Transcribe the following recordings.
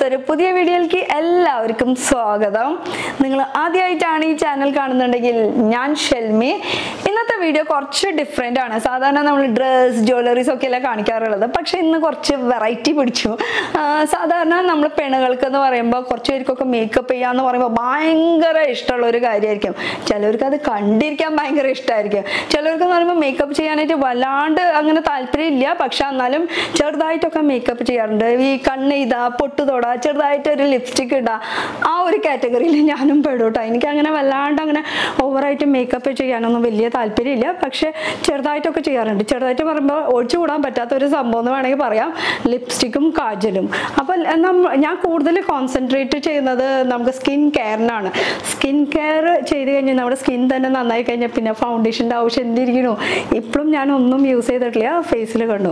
ഒരു പുതിയ വീഡിയോയിലേക്ക് എല്ലാവർക്കും സ്വാഗതം നിങ്ങൾ ആദ്യമായിട്ടാണ് ഈ ചാനൽ കാണുന്നുണ്ടെങ്കിൽ ഞാൻ ഷെൽമി ഇന്നത്തെ വീഡിയോ കുറച്ച് ഡിഫറെൻ്റ് ആണ് സാധാരണ നമ്മൾ ഡ്രസ് ജ്വല്ലറീസ് ഒക്കെ അല്ലേ കാണിക്കാറുള്ളത് പക്ഷെ ഇന്ന് കുറച്ച് വെറൈറ്റി പിടിച്ചു ആ, സാധാരണ നമ്മൾ പെണ്ണുകൾക്ക് എന്ന് പറയുമ്പോൾ കുറച്ച് പേർക്കൊക്കെ മേക്കപ്പ് ചെയ്യാന്ന് പറയുമ്പോൾ ഭയങ്കര ഇഷ്ടമുള്ള ഒരു കാര്യമായിരിക്കും ചിലവർക്ക് അത് കണ്ടിരിക്കാൻ ഭയങ്കര ഇഷ്ടമായിരിക്കും ചിലവർക്ക് എന്ന് പറയുമ്പോൾ മേക്കപ്പ് ചെയ്യാനായിട്ട് വല്ലാണ്ട് അങ്ങനെ താല്പര്യമില്ല പക്ഷെ എന്നാലും ചെറുതായിട്ടൊക്കെ മേക്കപ്പ് ചെയ്യാറുണ്ട് ഈ കണ്ണ് ഇതാ പൊട്ട് തൊടാ ചെറുതായിട്ട് ഒരു ലിപ്സ്റ്റിക് ഇടാ ആ ഒരു കാറ്റഗറിയിൽ ഞാനും പെടും കേട്ടോ എനിക്ക് അങ്ങനെ വല്ലാണ്ട് അങ്ങനെ ഓവറായിട്ട് മേക്കപ്പ് ചെയ്യാനൊന്നും വലിയ താല്പര്യമില്ല പക്ഷെ ചെറുതായിട്ടൊക്കെ ചെയ്യാറുണ്ട് ചെറുതായിട്ട് പറയുമ്പോൾ ഒഴിച്ചുകൂടാൻ പറ്റാത്ത ഒരു സംഭവം എന്ന് വേണമെങ്കിൽ പറയാം ലിപ്സ്റ്റിക്കും കാജലും അപ്പോൾ നമ്മ ഞാൻ കൂടുതൽ കോൺസെൻട്രേറ്റ് ചെയ്യുന്നത് നമുക്ക് സ്കിൻ കെയറിനാണ് സ്കിൻ കെയർ ചെയ്ത് കഴിഞ്ഞാൽ നമ്മുടെ സ്കിൻ തന്നെ നന്നായി കഴിഞ്ഞാൽ പിന്നെ ഫൗണ്ടേഷൻ്റെ ആവശ്യം എന്തിരിക്കണോ ഇപ്പോഴും ഞാൻ ഒന്നും യൂസ് ചെയ്തിട്ടില്ല ഫേസിൽ കണ്ടു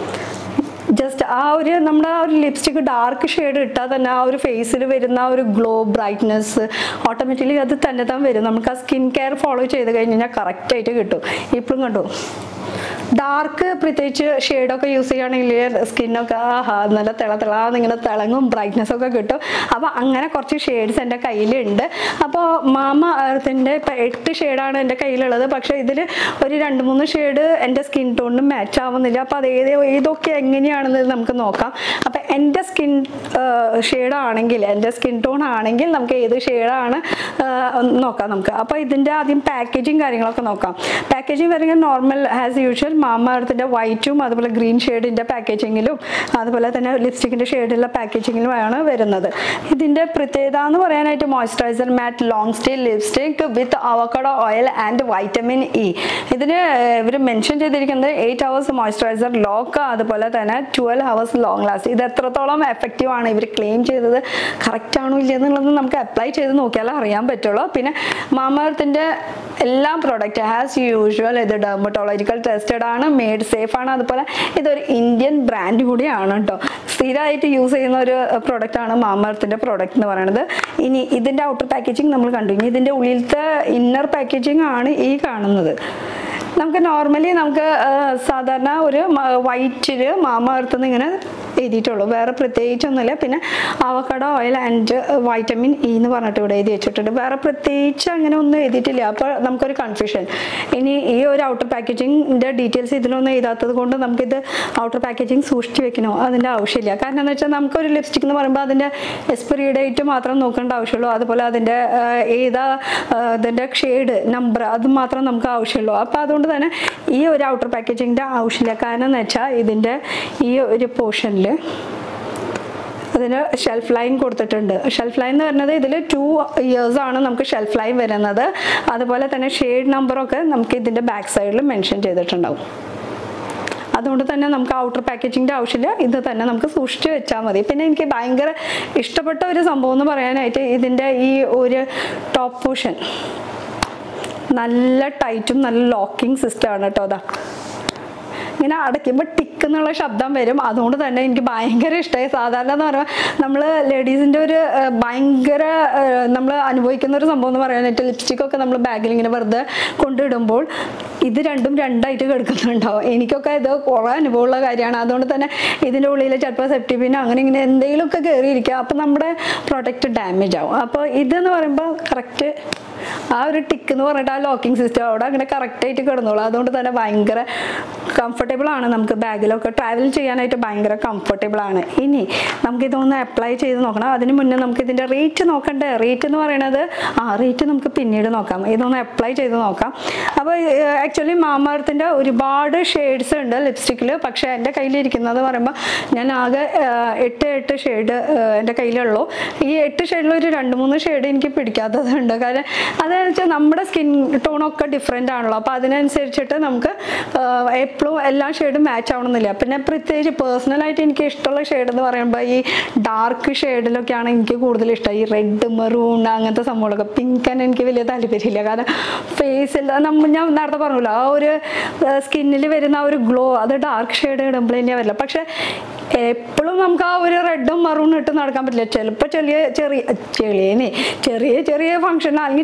ജസ്റ്റ് ആ ഒരു നമ്മുടെ ആ ഒരു ലിപ്സ്റ്റിക് ഡാർക്ക് ഷെയ്ഡ് ഇട്ടാൽ തന്നെ ആ ഒരു ഫേസിൽ വരുന്ന ആ ഒരു ഗ്ലോ ബ്രൈറ്റ്നെസ് ഓട്ടോമാറ്റിക്കലി അത് തന്നെ താൻ വരും നമുക്ക് ആ സ്കിൻ കെയർ ഫോളോ ചെയ്ത് കഴിഞ്ഞ് കഴിഞ്ഞാൽ കറക്റ്റായിട്ട് കിട്ടും ഇപ്പോഴും കണ്ടു ഡാർക്ക് പ്രത്യേകിച്ച് ഷെയ്ഡൊക്കെ യൂസ് ചെയ്യുകയാണെങ്കിൽ സ്കിന്നൊക്കെ ആഹാ നല്ല തിള തിളാന്ന് ഇങ്ങനെ തിളങ്ങും ബ്രൈറ്റ്നെസ് ഒക്കെ കിട്ടും അപ്പോൾ അങ്ങനെ കുറച്ച് ഷെയ്ഡ്സ് എൻ്റെ കയ്യിലുണ്ട് അപ്പോൾ മാമ എർത്തിൻ്റെ ഇപ്പം എട്ട് ഷെയ്ഡാണ് എൻ്റെ കയ്യിലുള്ളത് പക്ഷേ ഇതിൽ ഒരു രണ്ട് മൂന്ന് ഷെയ്ഡ് എൻ്റെ സ്കിൻ ടോണിന് മാച്ച് ആവുന്നില്ല അപ്പോൾ അത് ഏത് ഏതൊക്കെ എങ്ങനെയാണെന്ന് നമുക്ക് നോക്കാം അപ്പോൾ എൻ്റെ സ്കിൻ ഷെയ്ഡ് ആണെങ്കിൽ എൻ്റെ സ്കിൻ ടോൺ ആണെങ്കിൽ നമുക്ക് ഏത് ഷെയ്ഡാണ് നോക്കാം നമുക്ക് അപ്പോൾ ഇതിൻ്റെ ആദ്യം പാക്കേജിങ് കാര്യങ്ങളൊക്കെ നോക്കാം പാക്കേജിങ് വരുന്നത് നോർമൽ ആസ് യൂഷ്വൽ മാമ എർത്തിൻ്റെ വൈറ്റും അതുപോലെ ഗ്രീൻ ഷെയ്ഡിൻ്റെ പാക്കേജിങ്ങിലും അതുപോലെ തന്നെ ലിപ്സ്റ്റിക്കിൻ്റെ ഷെയ്ഡുള്ള പാക്കേജിങ്ങിലുമാണ് വരുന്നത് ഇതിൻ്റെ പ്രത്യേകത എന്ന് പറയാനായിട്ട് moisturiser matte long stay lipstick with avocado oil and vitamin E ഇതിന് ഇവർ മെൻഷൻ ചെയ്തിരിക്കുന്നത് എയ്റ്റ് ഹവേഴ്സ് മോയ്സ്ചറൈസർ ലോക്ക് അതുപോലെ തന്നെ ട്വൽവ് ഹവേഴ്സ് ലോങ് ലാസ്റ്റ് ഇത് എത്രത്തോളം എഫക്റ്റീവ് ആണ് ഇവർ ക്ലെയിം ചെയ്തത് കറക്റ്റ് ആണോ ഇല്ല എന്നുള്ളത് നമുക്ക് അപ്ലൈ ചെയ്ത് നോക്കിയാലേ അറിയാൻ പറ്റുള്ളൂ പിന്നെ മാമർത്തിൻ്റെ എല്ലാ പ്രോഡക്റ്റ് ആസ് യൂഷ്വൽ ഇത് ഡെർമറ്റോളജിക്കൽ ടെസ്റ്റഡ് ആണ് മെയ്ഡ് സേഫ് ആണ് അതുപോലെ ഇതൊരു ഇന്ത്യൻ ബ്രാൻഡ് കൂടിയാണ് കേട്ടോ സ്ഥിരമായിട്ട് യൂസ് ചെയ്യുന്ന ഒരു പ്രോഡക്റ്റ് ആണ് മാമർത്തിൻ്റെ പ്രോഡക്റ്റ് എന്ന് പറയുന്നത് ഇനി ഇതിൻ്റെ ഔട്ടർ പാക്കേജിങ് നമ്മൾ കണ്ടു ഇനി ഇതിൻ്റെ ഉള്ളിലത്തെ ഇന്നർ പാക്കേജിങ് ആണ് ഈ കാണുന്നത് നമുക്ക് നോർമലി നമുക്ക് ആ, സാധാരണ ഒരു വൈറ്റിൽ മാമ എർത്തുനിന്ന് ഇങ്ങനെ എഴുതിയിട്ടുള്ളൂ വേറെ പ്രത്യേകിച്ചൊന്നുമില്ല പിന്നെ avocado oil and vitamin E എന്ന് പറഞ്ഞിട്ട് ഇവിടെ എഴുതി വെച്ചിട്ടുണ്ട് വേറെ പ്രത്യേകിച്ച് അങ്ങനെ ഒന്നും എഴുതിയിട്ടില്ല അപ്പോൾ നമുക്കൊരു കൺഫ്യൂഷൻ ഇനി ഈ ഒരു ഔട്ടർ പാക്കേജിങ്ങിൻ്റെ ഡീറ്റെയിൽസ് ഇതിലൊന്നും എഴുതാത്തത് കൊണ്ട് നമുക്കിത് ഔട്ടർ പാക്കേജിങ് സൂക്ഷിച്ച് വെക്കണോ അതിൻ്റെ ആവശ്യമില്ല കാരണം എന്ന് വെച്ചാൽ നമുക്കൊരു ലിപ്സ്റ്റിക് എന്ന് പറയുമ്പോൾ അതിൻ്റെ എക്സ്പയറി ഡേറ്റ് മാത്രം നോക്കേണ്ട ആവശ്യമുള്ളൂ അതുപോലെ അതിൻ്റെ ആ, ഏതാ ആ, ഇതിൻ്റെ ഷെയ്ഡ് നമ്പർ അത് മാത്രം നമുക്ക് ആവശ്യമുള്ളൂ അപ്പോൾ അതുകൊണ്ട് തന്നെ ഈ ഒരു ഔട്ടർ പാക്കേജിങ്ങിൻ്റെ ആവശ്യമില്ല കാരണം എന്ന് വെച്ചാൽ ഇതിൻ്റെ ഈ ഒരു പോർഷനിൽ അതിന് ഷെൽഫ് ലൈൻ കൊടുത്തിട്ടുണ്ട് ഷെൽഫ് ലൈൻ എന്ന് പറയുന്നത് ഇതിൽ ടു ഇയേഴ്സ് ആണ് നമുക്ക് ഷെൽഫ് ലൈൻ വരുന്നത് അതുപോലെ തന്നെ ഷെയ്ഡ് നമ്പറൊക്കെ നമുക്ക് ഇതിൻ്റെ ബാക്ക് സൈഡിൽ മെൻഷൻ ചെയ്തിട്ടുണ്ടാവും അതുകൊണ്ട് തന്നെ നമുക്ക് ഔട്ടർ പാക്കേജിങ്ങിൻ്റെ ആവശ്യമില്ല ഇത് തന്നെ നമുക്ക് സൂക്ഷിച്ച് വെച്ചാൽ മതി പിന്നെ എനിക്ക് ഭയങ്കര ഇഷ്ടപ്പെട്ട ഒരു സംഭവം എന്ന് പറയാനായിട്ട് ഇതിൻ്റെ ഈ ഒരു ടോപ്പ് പോർഷൻ നല്ല ടൈറ്റും നല്ല ലോക്കിംഗ് സിസ്റ്റമാണ് കേട്ടോ അതാ ഇങ്ങനെ അടയ്ക്കുമ്പോൾ ടിക്ക് എന്നുള്ള ശബ്ദം വരും അതുകൊണ്ട് തന്നെ എനിക്ക് ഭയങ്കര ഇഷ്ടമായി സാധാരണ എന്ന് പറയുമ്പോൾ നമ്മൾ ലേഡീസിൻ്റെ ഒരു ഏർ, ഭയങ്കര നമ്മൾ അനുഭവിക്കുന്ന ഒരു സംഭവം എന്ന് പറയാനായിട്ട് ലിപ്സ്റ്റിക്കൊക്കെ നമ്മൾ ബാഗിൽ ഇങ്ങനെ വെറുതെ കൊണ്ടിടുമ്പോൾ ഇത് രണ്ടും രണ്ടായിട്ട് കിടക്കുന്നുണ്ടാവും എനിക്കൊക്കെ ഇത് കുറേ അനുഭവമുള്ള കാര്യമാണ് അതുകൊണ്ട് തന്നെ ഇതിൻ്റെ ഉള്ളിൽ ചിലപ്പോൾ സെപ്റ്റിപ്പിനോ അങ്ങനെ ഇങ്ങനെ എന്തെങ്കിലുമൊക്കെ കയറിയിരിക്കുക അപ്പോൾ നമ്മുടെ പ്രൊഡക്റ്റ് ഡാമേജ് ആവും അപ്പോൾ ഇതെന്ന് പറയുമ്പോൾ കറക്റ്റ് ആ ഒരു ടിക്ക് എന്ന് പറഞ്ഞിട്ട് ആ ലോക്കിംഗ് സിസ്റ്റം അവിടെ അങ്ങനെ കറക്റ്റായിട്ട് കിടന്നോളൂ അതുകൊണ്ട് തന്നെ ഭയങ്കര കംഫർട്ടബിൾ ആണ് നമുക്ക് ബാഗിലൊക്കെ ട്രാവൽ ചെയ്യാനായിട്ട് ഭയങ്കര കംഫർട്ടബിൾ ആണ് ഇനി നമുക്ക് ഇതൊന്ന് അപ്ലൈ ചെയ്ത് നോക്കണം അതിന് മുന്നേ നമുക്ക് ഇതിൻ്റെ റേറ്റ് നോക്കണ്ടേ റേറ്റ് എന്ന് പറയുന്നത് ആ റേറ്റ് നമുക്ക് പിന്നീട് നോക്കാം ഇതൊന്ന് അപ്ലൈ ചെയ്ത് നോക്കാം അപ്പോൾ ആക്ച്വലി മാമാർത്തിൻ്റെ ഒരുപാട് ഷെയ്ഡ്സ് ഉണ്ട് ലിപ്സ്റ്റിക്കിൽ പക്ഷേ എൻ്റെ കയ്യിലിരിക്കുന്നത് പറയുമ്പോൾ ഞാൻ ആകെ ആ, എട്ട് എട്ട് ഷെയ്ഡ് എൻ്റെ കയ്യിലുള്ളൂ ഈ എട്ട് ഷെയ്ഡിൽ ഒരു രണ്ട് മൂന്ന് ഷെയ്ഡ് എനിക്ക് പിടിക്കാത്തതുണ്ട് കാരണം അതെന്ന് വെച്ചാൽ നമ്മുടെ സ്കിൻ ടോണൊക്കെ ഡിഫറെൻ്റ് ആണല്ലോ അപ്പോൾ അതിനനുസരിച്ചിട്ട് നമുക്ക് എപ്പോഴും എല്ലാ ഷെയ്ഡും മാച്ച് ആവണമെന്നില്ല പിന്നെ പ്രത്യേകിച്ച് പേഴ്സണലായിട്ട് എനിക്ക് ഇഷ്ടമുള്ള ഷെയ്ഡ് എന്ന് പറയുമ്പോൾ ഈ ഡാർക്ക് ഷെയ്ഡിലൊക്കെയാണ് എനിക്ക് കൂടുതൽ ഇഷ്ടം ഈ റെഡ് മെറൂൺ അങ്ങനത്തെ സംഭവങ്ങളൊക്കെ പിങ്ക് തന്നെ എനിക്ക് വലിയ താല്പര്യമില്ല കാരണം ഫേസിൽ നമ്മൾ ഞാൻ നേരത്തെ പറഞ്ഞല്ലോ ആ ഒരു സ്കിന്നിൽ വരുന്ന ആ ഒരു ഗ്ലോ അത് ഡാർക്ക് ഷെയ്ഡ് ഇടുമ്പോൾ തന്നെയാണ് വരില്ല പക്ഷെ എപ്പോഴും നമുക്ക് ആ ഒരു റെഡും മറൂണും ഇട്ട് നടക്കാൻ പറ്റില്ല ചിലപ്പോൾ ചെറിയ ചെറിയ ചെളിയനെ ചെറിയ ചെറിയ ഫംഗ്ഷൻ അല്ലെങ്കിൽ ചെറിയ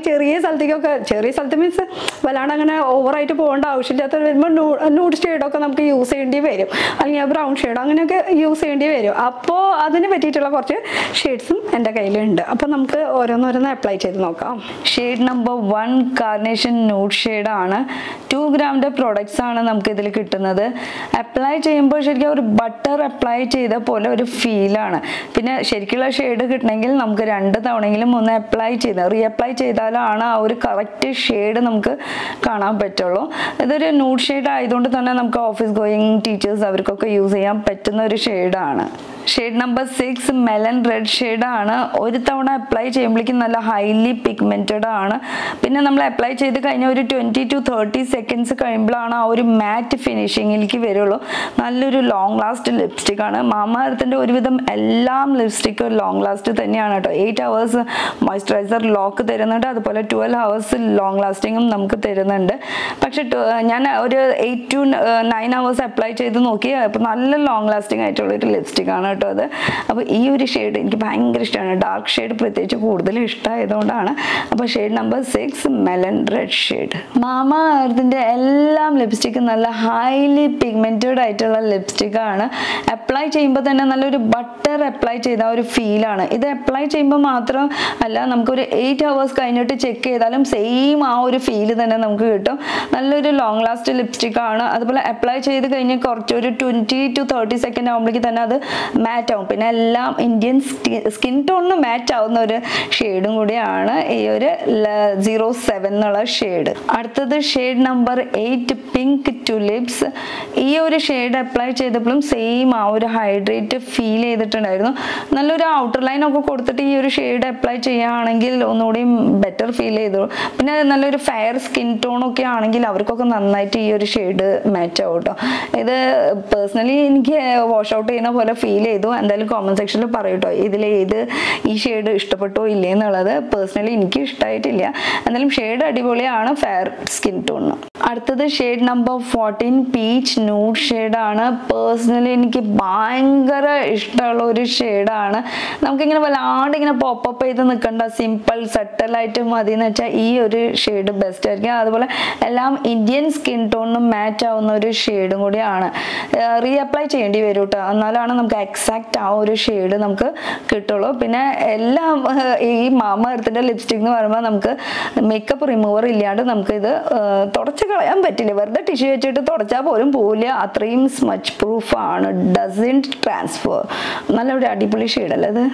സ്ഥലത്തേക്കൊക്കെ ചെറിയ സ്ഥലത്ത് മീൻസ് വല്ലാണ്ട് അങ്ങനെ ഓവറായിട്ട് പോകേണ്ട ആവശ്യമില്ലാത്ത വരുമ്പോൾ നൂഡ് ഷെയ്ഡൊക്കെ നമുക്ക് യൂസ് ചെയ്യേണ്ടി വരും അല്ലെങ്കിൽ ബ്രൗൺ ഷെയ്ഡ് അങ്ങനെയൊക്കെ യൂസ് ചെയ്യേണ്ടി വരും അപ്പോൾ അതിന് പറ്റിയിട്ടുള്ള കുറച്ച് ഷെയ്ഡ്സും എൻ്റെ കയ്യിലുണ്ട് അപ്പോൾ നമുക്ക് ഓരോന്നോരോന്ന് അപ്ലൈ ചെയ്ത് നോക്കാം shade number one carnation nude ഷെയ്ഡാണ് ടു ഗ്രാമിൻ്റെ പ്രോഡക്റ്റ്സ് ആണ് നമുക്ക് ഇതിൽ കിട്ടുന്നത് അപ്ലൈ ചെയ്യുമ്പോൾ ശരിക്കും ഒരു ബട്ടർ അപ്ലൈ ചെയ്ത പോലെ ഒരു ഫീലാണ് പിന്നെ ശരിക്കുള്ള ഷെയ്ഡ് കിട്ടണമെങ്കിൽ നമുക്ക് രണ്ട് തവണയെങ്കിലും ഒന്ന് അപ്ലൈ ചെയ്ത് റീ അപ്ലൈ ചെയ്താലാണ് ആ ഒരു കറക്റ്റ് ഷെയ്ഡ് നമുക്ക് കാണാൻ പറ്റുള്ളൂ ഇതൊരു നൂഡ് ഷെയ്ഡ് ആയതുകൊണ്ട് തന്നെ നമുക്ക് ഓഫീസ് ഗോയിങ് ടീച്ചേഴ്സ് അവർക്കൊക്കെ യൂസ് ചെയ്യാൻ പറ്റുന്ന ഒരു ഷെയ്ഡാണ് shade number six melon red ഷെയ്ഡാണ് ഒരു തവണ അപ്ലൈ ചെയ്യുമ്പോഴേക്കും നല്ല ഹൈലി പിഗ്മെൻറ്റഡ് ആണ് പിന്നെ നമ്മൾ അപ്ലൈ ചെയ്ത് കഴിഞ്ഞ ഒരു ട്വൻറ്റി ടു തേർട്ടി സെക്കൻഡ്സ് കഴിയുമ്പോഴാണ് ആ ഒരു മാറ്റ് ഫിനിഷിങ്ങിലേക്ക് വരുള്ളൂ നല്ലൊരു ലോങ് ലാസ്റ്റ് ലിപ്സ്റ്റിക് ആണ് മാമാരത്തിൻ്റെ ഒരുവിധം എല്ലാം ലിപ്സ്റ്റിക്ക് ലോങ് ലാസ്റ്റ് തന്നെയാണ് കേട്ടോ എയ്റ്റ് ഹവേഴ്സ് മോയ്സ്ചറൈസർ ലോക്ക് തരുന്നുണ്ട് അതുപോലെ ട്വൽവ് ഹവേഴ്സ് ലോങ് ലാസ്റ്റിങ്ങും നമുക്ക് തരുന്നുണ്ട് പക്ഷെ ടു- ഞാൻ ഒരു eight to nine hours apply ചെയ്ത് നോക്കി അപ്പോൾ നല്ല ലോങ് ലാസ്റ്റിംഗ് ആയിട്ടുള്ള ഒരു ലിപ്സ്റ്റിക് ആണ് കേട്ടോ അത് അപ്പോൾ ഈ ഒരു ഷെയ്ഡ് എനിക്ക് ഭയങ്കര ഇഷ്ടമാണ് ഡാർക്ക് ഷെയ്ഡ് പ്രത്യേകിച്ച് കൂടുതൽ ഇഷ്ടമായതുകൊണ്ടാണ് അപ്പോൾ shade number six melon red shade മാമ എർത്തിൻ്റെ എല്ലാം ലിപ്സ്റ്റിക്കും നല്ല ഹൈലി പിഗ്മെൻറ്റഡ് ആയിട്ടുള്ള ലിപ്സ്റ്റിക് ആണ് അപ്ലൈ ചെയ്യുമ്പോൾ തന്നെ നല്ലൊരു ബട്ടർ അപ്ലൈ ചെയ്ത ഒരു ഫീലാണ് ഇത് അപ്ലൈ ചെയ്യുമ്പോൾ മാത്രം അല്ല നമുക്കൊരു എയ്റ്റ് ഹവേഴ്സ് കഴിഞ്ഞിട്ട് ചെക്ക് ചെയ്താലും സെയിം ആ ഒരു ഫീല് തന്നെ നമുക്ക് കിട്ടും നല്ലൊരു ലോങ് ലാസ്റ്റ് ലിപ്സ്റ്റിക് ആണ് അതുപോലെ അപ്ലൈ ചെയ്ത് കഴിഞ്ഞ് കുറച്ച് ഒരു ട്വൻറ്റി ടു തേർട്ടി സെക്കൻഡ് ആകുമ്പോഴേക്കും തന്നെ അത് മാറ്റ് ആവും പിന്നെ എല്ലാം ഇന്ത്യൻ സ്കിൻ ടോണിന് മാറ്റ് ആവുന്ന ഒരു ഷെയ്ഡും കൂടിയാണ് ഈ ഒരു സീറോ സെവൻ എന്നുള്ള ഷെയ്ഡ് അടുത്തത് shade number eight pink tulips ഈ ഒരു ഷെയ്ഡ് അപ്ലൈ ചെയ്തപ്പോഴും സെയിം ആ ഒരു ഹൈഡ്രേറ്റ് ഫീൽ ചെയ്തിട്ടുണ്ടായിരുന്നു നല്ലൊരു ഔട്ടർ ലൈൻ ഒക്കെ കൊടുത്തിട്ട് ഈ ഒരു ഷെയ്ഡ് അപ്ലൈ ചെയ്യുകയാണെങ്കിൽ ഒന്നുകൂടി ബെറ്റർ ഫീൽ ചെയ്തു പിന്നെ നല്ലൊരു ഫെയർ സ്കിൻ ടോൺ ഒക്കെ ആണെങ്കിൽ അവർക്കൊക്കെ നന്നായിട്ട് ഈ ഒരു ഷെയ്ഡ് മാച്ച് ആവും കേട്ടോ ഇത് പേഴ്സണലി എനിക്ക് വാഷ് ഔട്ട് ചെയ്യുന്ന പോലെ ഫീൽ ചെയ്തു എന്തായാലും കോമന്റ് സെക്ഷനിൽ പറയൂട്ടോ ഇതിൽ ഏത് ഈ ഷെയ്ഡ് ഇഷ്ടപ്പെട്ടോ ഇല്ലേ എന്നുള്ളത് പേഴ്സണലി എനിക്ക് ഇഷ്ടമായിട്ടില്ല എന്തായാലും ഷെയ്ഡ് അടിപൊളിയാണ് ഫെയർ സ്കിൻ ടോണിന് അടുത്തത് shade number fourteen peach nude ഷെയ്ഡാണ് പേഴ്സണലി എനിക്ക് ഭയങ്കര ഇഷ്ടമുള്ള ഒരു ഷെയ്ഡാണ് നമുക്കിങ്ങനെ വല്ലാണ്ട് ഇങ്ങനെ പോപ്പപ്പ് ചെയ്ത് നിൽക്കേണ്ട സിമ്പിൾ സെറ്റലായിട്ട് മതി എന്ന് വെച്ചാൽ ഈ ഒരു ഷെയ്ഡ് ബെസ്റ്റ് ആയിരിക്കും അതുപോലെ എല്ലാം ഇന്ത്യൻ സ്കിൻ ടോണിനും മാച്ച് ആവുന്ന ഒരു ഷെയ്ഡും കൂടിയാണ് റീ അപ്ലൈ ചെയ്യേണ്ടി വരും കേട്ടോ എന്നാലാണ് നമുക്ക് എക്സാക്റ്റ് ആ ഒരു ഷെയ്ഡ് നമുക്ക് കിട്ടുള്ളൂ പിന്നെ എല്ലാം ഏർ, ഈ മാമ എർത്തിൻ്റെ ലിപ്സ്റ്റിക് എന്ന് പറയുമ്പോൾ നമുക്ക് മേക്കപ്പ് റിമൂവർ ഇല്ലാണ്ട് നമുക്ക് ഇത് തുടച്ച് കളയാൻ പറ്റില്ല വെറുതെ ടിഷ്യൂ വെച്ചിട്ട് തുടച്ചാൽ പോലും പോവില്ല അത്രയും സ്മച്ച് പ്രൂഫ് ആണ് ഡസിൻ ട്രാൻസ്ഫർ നല്ലൊരു അടിപൊളി ഷെയ്ഡല്ലേ ഇത്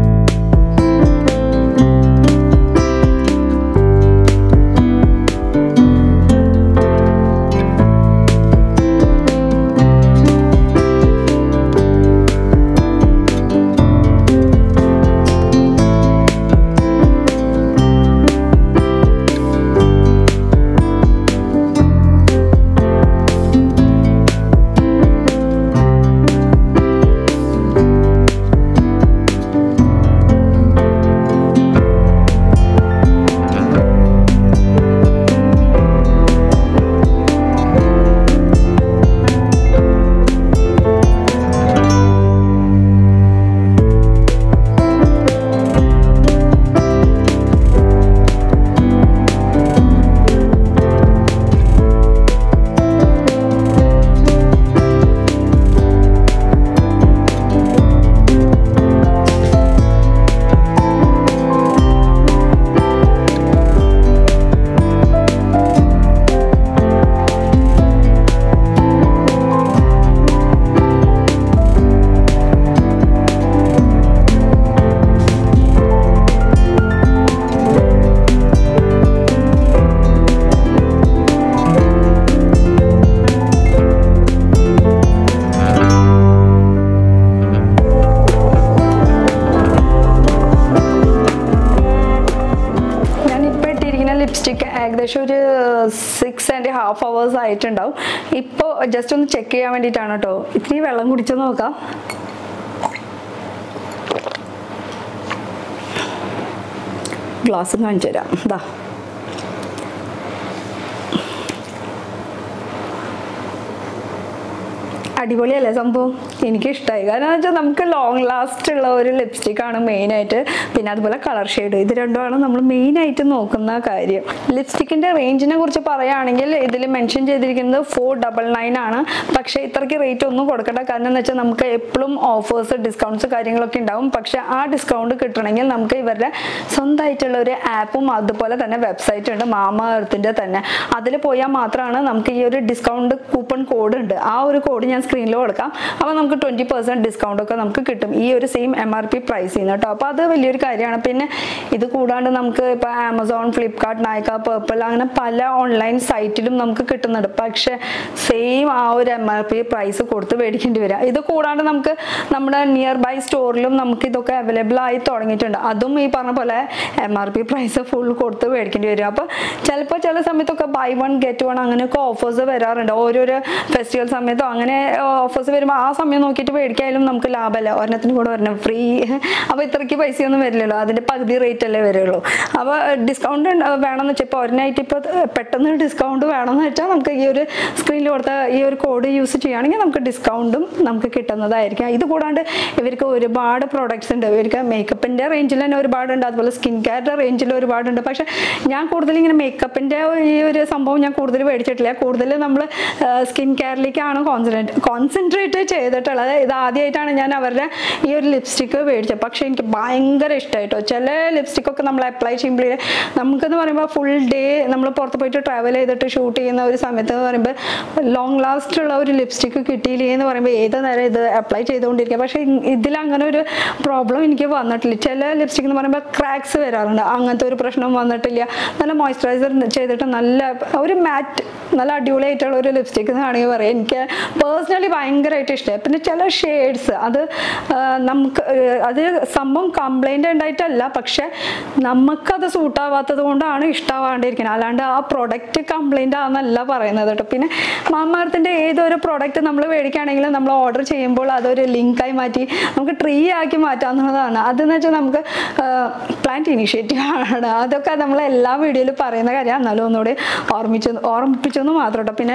ഞാനിപ്പോൾ ഇട്ടിരിക്കുന്ന ലിപ്സ്റ്റിക് ഏകദേശം ഒരു സിക്സ് ആൻഡ് ഹാഫ് അവേഴ്സ് ആയിട്ടുണ്ടാവും ഇപ്പോൾ ജസ്റ്റ് ഒന്ന് ചെക്ക് ചെയ്യാൻ വേണ്ടിയിട്ടാണ് കേട്ടോ ഇത്തിരി വെള്ളം കുടിച്ചു നോക്കാം ഗ്ലാസ് കാണിച്ചു തരാം ഇതാ അടിപൊളിയല്ലേ സംഭവം എനിക്ക് ഇഷ്ടമായി കാരണം എന്ന് വെച്ചാൽ നമുക്ക് ലോങ് ലാസ്റ്റ് ഉള്ള ഒരു ലിപ്സ്റ്റിക് ആണ് മെയിൻ ആയിട്ട് പിന്നെ അതുപോലെ കളർ ഷെയ്ഡ് ഇത് രണ്ടുമാണ് നമ്മൾ മെയിൻ ആയിട്ട് നോക്കുന്ന കാര്യം ലിപ്സ്റ്റിക്കിന്റെ റേഞ്ചിനെ കുറിച്ച് പറയുകയാണെങ്കിൽ ഇതിൽ മെൻഷൻ ചെയ്തിരിക്കുന്നത് ഫോർ ഡബിൾ നയൻ ആണ് പക്ഷേ ഇത്രയ്ക്ക് റേറ്റ് ഒന്നും കൊടുക്കണ്ട കാരണം എന്ന് വെച്ചാൽ നമുക്ക് എപ്പോഴും ഓഫേഴ്സ് ഡിസ്കൗണ്ട്സ് കാര്യങ്ങളൊക്കെ ഉണ്ടാവും പക്ഷെ ആ ഡിസ്കൗണ്ട് കിട്ടണമെങ്കിൽ നമുക്ക് ഇവരുടെ സ്വന്തമായിട്ടുള്ള ഒരു ആപ്പും അതുപോലെ തന്നെ വെബ്സൈറ്റ് ഉണ്ട് മാമ എർത്തിന്റെ തന്നെ അതിൽ പോയാൽ മാത്രമാണ് നമുക്ക് ഈ ഒരു ഡിസ്കൗണ്ട് കൂപ്പൺ കോഡ് ഉണ്ട് ആ ഒരു കോഡ് ഞാൻ സ്ക്രീനിൽ കൊടുക്കാം അപ്പോൾ നമുക്ക് ട്വൻറ്റി പെർസെൻറ്റ് ഡിസ്കൗണ്ട് ഒക്കെ നമുക്ക് കിട്ടും ഈ ഒരു സെയിം എം ആർ പി പ്രൈസിൽ നിന്ന് കേട്ടോ അപ്പോൾ അത് വലിയൊരു കാര്യമാണ് പിന്നെ ഇത് കൂടാണ്ട് നമുക്ക് ഇപ്പോൾ ആമസോൺ ഫ്ലിപ്കാർട്ട് നായിക പേർപ്പിൾ അങ്ങനെ പല ഓൺലൈൻ സൈറ്റിലും നമുക്ക് കിട്ടുന്നുണ്ട് പക്ഷേ സെയിം ആ ഒരു എം ആർ പി പ്രൈസ് കൊടുത്ത് മേടിക്കേണ്ടി വരിക ഇത് കൂടാണ്ട് നമുക്ക് നമ്മുടെ നിയർ ബൈ സ്റ്റോറിലും നമുക്ക് ഇതൊക്കെ അവൈലബിൾ ആയി തുടങ്ങിയിട്ടുണ്ട് അതും ഈ പറഞ്ഞ പോലെ M R P price full കൊടുത്ത് മേടിക്കേണ്ടി വരും അപ്പോൾ ചിലപ്പോൾ ചില സമയത്തൊക്കെ ബൈ വൺ ഗെറ്റ് വൺ അങ്ങനെയൊക്കെ ഓഫേഴ്സ് വരാറുണ്ട് ഓരോരോ ഫെസ്റ്റിവൽ സമയത്തോ അങ്ങനെ ഓഫേഴ്സ് വരുമ്പോൾ ആ സമയം നോക്കിയിട്ട് മേടിക്കായാലും നമുക്ക് ലാഭമല്ല ഒരെണ്ണത്തിന് കൂടെ വരണം ഫ്രീ അപ്പോൾ ഇത്രയ്ക്ക് പൈസയൊന്നും വരില്ലല്ലോ അതിൻ്റെ പകുതി റേറ്റ് അല്ലേ വരുള്ളൂ അപ്പോൾ ഡിസ്കൗണ്ട് വേണമെന്ന് വെച്ചാൽ ഇപ്പോൾ ഒരെണ്ണമായിട്ട് ഇപ്പോൾ പെട്ടെന്ന് ഡിസ്കൗണ്ട് വേണമെന്ന് വെച്ചാൽ നമുക്ക് ഈ ഒരു സ്ക്രീനിൽ കൊടുത്ത ഈ ഒരു കോഡ് യൂസ് ചെയ്യുകയാണെങ്കിൽ നമുക്ക് ഡിസ്കൗണ്ടും നമുക്ക് കിട്ടുന്നതായിരിക്കും ഇത് കൂടാണ്ട് ഇവർക്ക് ഒരുപാട് പ്രോഡക്ട്സ് ഉണ്ട് ഇവർക്ക് മേക്കപ്പിൻ്റെ റേഞ്ചിൽ തന്നെ ഒരുപാടുണ്ട് അതുപോലെ സ്കിൻ കെയറിൻ്റെ റേഞ്ചിൽ ഒരുപാടുണ്ട് പക്ഷേ ഞാൻ കൂടുതൽ ഇങ്ങനെ മേക്കപ്പിൻ്റെ ഈ ഒരു സംഭവം ഞാൻ കൂടുതൽ മേടിച്ചിട്ടില്ല കൂടുതൽ നമ്മൾ സ്കിൻ കെയറിലേക്കാണ് കോൺസെൻട്രേറ്റ് കോൺസെൻട്രേറ്റ് ചെയ്തിട്ടുള്ളത് ഇത് ആദ്യമായിട്ടാണ് ഞാൻ അവരുടെ ഈ ഒരു ലിപ്സ്റ്റിക്ക് മേടിച്ചത് പക്ഷേ എനിക്ക് ഭയങ്കര ഇഷ്ടമായിട്ടോ ചില ലിപ്സ്റ്റിക് ഒക്കെ നമ്മൾ അപ്ലൈ ചെയ്യുമ്പോൾ നമുക്കെന്ന് പറയുമ്പോൾ ഫുൾ ഡേ നമ്മൾ പുറത്ത് പോയിട്ട് ട്രാവൽ ചെയ്തിട്ട് ഷൂട്ട് ചെയ്യുന്ന ഒരു സമയത്ത് എന്ന് പറയുമ്പോൾ ലോങ് ലാസ്റ്റ് ഉള്ള ഒരു ലിപ്സ്റ്റിക്ക് കിട്ടിയില്ലേ എന്ന് പറയുമ്പോൾ ഏത് നേരം ഇത് അപ്ലൈ ചെയ്തുകൊണ്ടിരിക്കുക പക്ഷേ ഇതിൽ അങ്ങനെ ഒരു പ്രോബ്ലം എനിക്ക് വന്നിട്ടില്ല ചില ലിപ്സ്റ്റിക് എന്ന് പറയുമ്പോൾ ക്രാക്സ് വരാറുണ്ട് അങ്ങനത്തെ ഒരു പ്രശ്നം വന്നിട്ടില്ല നല്ല മോയ്സ്ചറൈസർ ചെയ്തിട്ട് നല്ല ഒരു മാറ്റ് നല്ല അടിപൊളിയായിട്ടുള്ള ഒരു ലിപ്സ്റ്റിക് എന്ന് വേണമെങ്കിൽ പറയാം എനിക്ക് പേഴ്സണലി ഭയങ്കരമായിട്ട് ഇഷ്ടമായി പിന്നെ ചില ഷെയ്ഡ്സ് അത് ആ, നമുക്ക് ആ, അത് സംഭവം കംപ്ലൈൻ്റ് ഉണ്ടായിട്ടല്ല പക്ഷെ നമുക്കത് സൂട്ടാവാത്തത് കൊണ്ടാണ് ഇഷ്ടമാവാണ്ടിരിക്കുന്നത് അല്ലാണ്ട് ആ പ്രൊഡക്റ്റ് കംപ്ലൈൻ്റ് ആണെന്നല്ല പറയുന്നത് കേട്ടോ പിന്നെ മാമാർത്തിൻ്റെ ഏതൊരു പ്രൊഡക്റ്റ് നമ്മൾ മേടിക്കുകയാണെങ്കിൽ നമ്മൾ ഓർഡർ ചെയ്യുമ്പോൾ അതൊരു ലിങ്കായി മാറ്റി നമുക്ക് ട്രീ ആക്കി മാറ്റാവുന്നതാണ് അതെന്ന് വെച്ചാൽ നമുക്ക് പ്ലാന്റ് ഇനിഷ്യേറ്റീവ് ആണ് അതൊക്കെ നമ്മൾ എല്ലാ വീഡിയോയിലും പറയുന്ന കാര്യം എന്നാലും ഒന്നുകൂടി ഓർമ്മിച്ചു ഓർമ്മിപ്പിച്ചെന്ന് മാത്രം കേട്ടോ പിന്നെ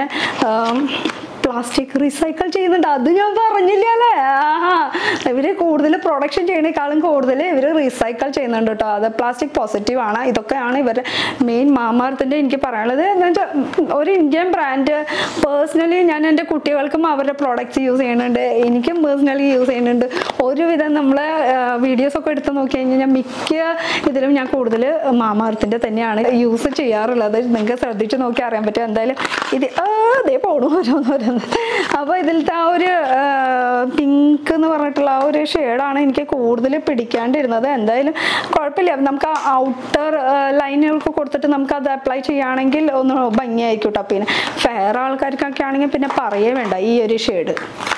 പ്ലാസ്റ്റിക് റീസൈക്കിൾ ചെയ്യുന്നുണ്ട് അത് ഞാൻ പറഞ്ഞില്ല അല്ലേ ആഹാ ഇവര് കൂടുതൽ പ്രൊഡക്ഷൻ ചെയ്യണേക്കാളും കൂടുതൽ ഇവർ റീസൈക്കിൾ ചെയ്യുന്നുണ്ട് കേട്ടോ അത് പ്ലാസ്റ്റിക് പോസിറ്റീവ് ആണ് ഇതൊക്കെയാണ് ഇവരുടെ മെയിൻ മാമാർത്തിൻ്റെ എനിക്ക് പറയാനുള്ളത് എന്ന് വെച്ചാൽ ഒരു ഇന്ത്യൻ ബ്രാൻഡ് പേഴ്സണലി ഞാൻ എൻ്റെ കുട്ടികൾക്കും അവരുടെ പ്രോഡക്റ്റ്സ് യൂസ് ചെയ്യുന്നുണ്ട് എനിക്കും പേഴ്സണലി യൂസ് ചെയ്യുന്നുണ്ട് ഒരുവിധം നമ്മൾ വീഡിയോസ് ഒക്കെ എടുത്ത് നോക്കി കഴിഞ്ഞാൽ ഞാൻ മിക്ക ഇതിലും ഞാൻ കൂടുതൽ മാമാർത്തിൻ്റെ തന്നെയാണ് യൂസ് ചെയ്യാറുള്ളത് നിങ്ങൾക്ക് ശ്രദ്ധിച്ച് നോക്കി അറിയാൻ പറ്റും എന്തായാലും ഇത് ആ, ദേ പോണു ഓരോന്നോരോന്ന് അപ്പോൾ ഇതിലത്തെ ആ ഒരു പിങ്ക് എന്ന് പറഞ്ഞിട്ടുള്ള ആ ഒരു ഷെയ്ഡാണ് എനിക്ക് കൂടുതൽ പിടിക്കാണ്ടിരുന്നത് എന്തായാലും കുഴപ്പമില്ല നമുക്ക് ആ ഔട്ടർ ലൈനുകൾക്ക് കൊടുത്തിട്ട് നമുക്ക് അത് അപ്ലൈ ചെയ്യുകയാണെങ്കിൽ ഒന്ന് ഭംഗിയായിരിക്കും കേട്ടോ പിന്നെ ഫെയർ ആൾക്കാർക്കൊക്കെ ആണെങ്കിൽ പിന്നെ പറയേ വേണ്ട ഈ ഒരു ഷെയ്ഡ്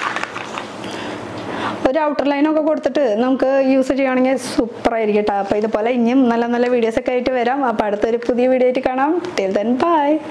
ഒരു ഔട്ടർ ലൈനൊക്കെ കൊടുത്തിട്ട് നമുക്ക് യൂസ് ചെയ്യുകയാണെങ്കിൽ സൂപ്പർ ആയിരിക്കും കേട്ടോ അപ്പോൾ ഇതുപോലെ ഇനിയും നല്ല നല്ല വീഡിയോസ് ഒക്കെ ആയിട്ട് വരാം അപ്പോൾ അടുത്തൊരു പുതിയ വീഡിയോ ആയിട്ട് കാണാം ടിൽ ദെൻ ബൈ